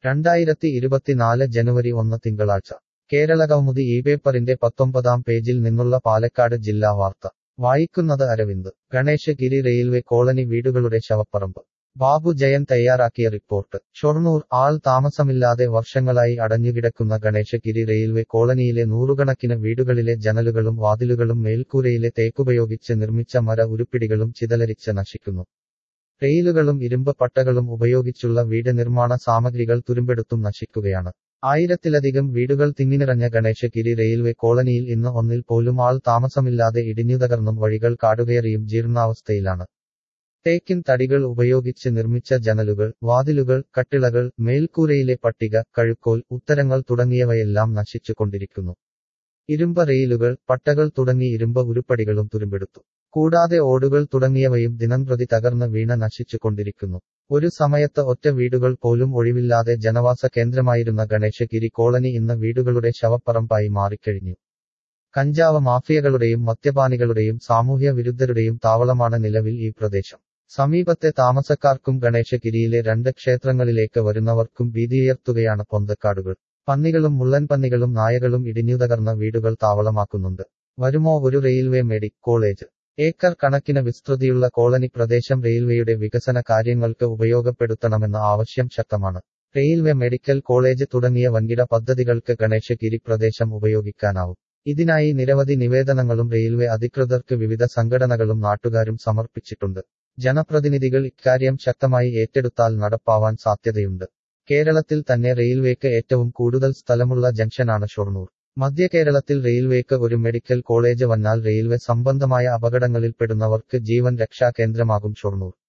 രണ്ടായിരത്തി ഇരുപത്തിനാല് ജനുവരി ഒന്ന് തിങ്കളാഴ്ച കേരളകൗമുദി ഈ പേപ്പറിന്റെ പത്തൊമ്പതാം പേജിൽ നിന്നുള്ള പാലക്കാട് ജില്ലാ വാർത്ത വായിക്കുന്നത് അരവിന്ദ് ഗണേശഗിരി റെയിൽവേ കോളനി വീടുകളുടെ ശവപ്പറമ്പ് ബാബു ജയൻ തയ്യാറാക്കിയ റിപ്പോർട്ട് ഷൊർണൂർ ആൾ താമസമില്ലാതെ വർഷങ്ങളായി അടഞ്ഞുകിടക്കുന്ന ഗണേശഗിരി റെയിൽവേ കോളനിയിലെ നൂറുകണക്കിന് വീടുകളിലെ ജനലുകളും വാതിലുകളും മേൽക്കൂരയിലെ തേക്കുപയോഗിച്ച് നിർമ്മിച്ച മര ഉരുപ്പിടികളും ചിതലരിച്ച് നശിക്കുന്നു റെയിലുകളും ഇരുമ്പ് പട്ടകളും ഉപയോഗിച്ചുള്ള വീട് നിർമ്മാണ സാമഗ്രികൾ തുരുമ്പെടുത്തും നശിക്കുകയാണ് ആയിരത്തിലധികം വീടുകൾ തിങ്ങിനിറഞ്ഞ ഗണേശഗിരി റെയിൽവേ കോളനിയിൽ ഇന്ന് ഒന്നിൽ പോലും ആൾ താമസമില്ലാതെ ഇടിഞ്ഞുതകർന്നും വഴികൾ കാടുകയറിയും ജീർണാവസ്ഥയിലാണ് തേക്കിൻ തടികൾ ഉപയോഗിച്ച് നിർമ്മിച്ച ജനലുകൾ വാതിലുകൾ കട്ടിളകൾ മേൽക്കൂരയിലെ പട്ടിക കഴുക്കോൽ ഉത്തരങ്ങൾ തുടങ്ങിയവയെല്ലാം നശിച്ചുകൊണ്ടിരിക്കുന്നു ഇരുമ്പ് റെയിലുകൾ പട്ടകൾ തുടങ്ങി ഇരുമ്പ് ഉരുപ്പടികളും തുരുമ്പെടുത്തു കൂടാതെ ഓടുകൾ തുടങ്ങിയവയും ദിനംപ്രതി തകർന്ന് വീണ നശിച്ചുകൊണ്ടിരിക്കുന്നു ഒരു സമയത്ത് ഒറ്റ വീടുകൾ പോലും ഒഴിവില്ലാതെ ജനവാസ കേന്ദ്രമായിരുന്ന ഗണേശഗിരി കോളനി ഇന്ന് വീടുകളുടെ ശവപ്പറമ്പായി മാറിക്കഴിഞ്ഞു കഞ്ചാവ് മാഫിയകളുടെയും മദ്യപാനികളുടെയും സാമൂഹ്യ വിരുദ്ധരുടെയും താവളമാണ് നിലവിൽ ഈ പ്രദേശം സമീപത്തെ താമസക്കാർക്കും ഗണേശഗിരിയിലെ രണ്ട് ക്ഷേത്രങ്ങളിലേക്ക് വരുന്നവർക്കും ഭീതിയുയർത്തുകയാണ് പൊന്തക്കാടുകൾ പന്നികളും മുള്ളൻ പന്നികളും നായകളും ഇടിഞ്ഞുതകർന്ന വീടുകൾ താവളമാക്കുന്നുണ്ട് വരുമോ ഒരു റെയിൽവേ മെഡി കോളേജ് ഏക്കർ കണക്കിന് വിസ്തൃതിയുള്ള കോളനി പ്രദേശം റെയിൽവേയുടെ വികസന കാര്യങ്ങൾക്ക് ഉപയോഗപ്പെടുത്തണമെന്ന ആവശ്യം ശക്തമാണ് റെയിൽവേ മെഡിക്കൽ കോളേജ് തുടങ്ങിയ വൻകിട പദ്ധതികൾക്ക് ഗണേശഗിരി പ്രദേശം ഉപയോഗിക്കാനാവും ഇതിനായി നിരവധി നിവേദനങ്ങളും റെയിൽവേ അധികൃതർക്ക് വിവിധ സംഘടനകളും നാട്ടുകാരും സമർപ്പിച്ചിട്ടുണ്ട് ജനപ്രതിനിധികൾ ഇക്കാര്യം ശക്തമായി ഏറ്റെടുത്താൽ നടപ്പാവാൻ സാധ്യതയുണ്ട് കേരളത്തിൽ തന്നെ റെയിൽവേക്ക് ഏറ്റവും കൂടുതൽ സ്ഥലമുള്ള ജംഗ്ഷനാണ് ഷൊർണൂർ മധ്യ കേരളത്തിൽ റെയിൽവേക്ക് ഒരു മെഡിക്കൽ കോളേജ് വന്നാൽ റെയിൽവേ സംബന്ധമായ അപകടങ്ങളിൽപ്പെടുന്നവർക്ക് ജീവൻ രക്ഷാ കേന്ദ്രമാകും ഷൊർണൂർ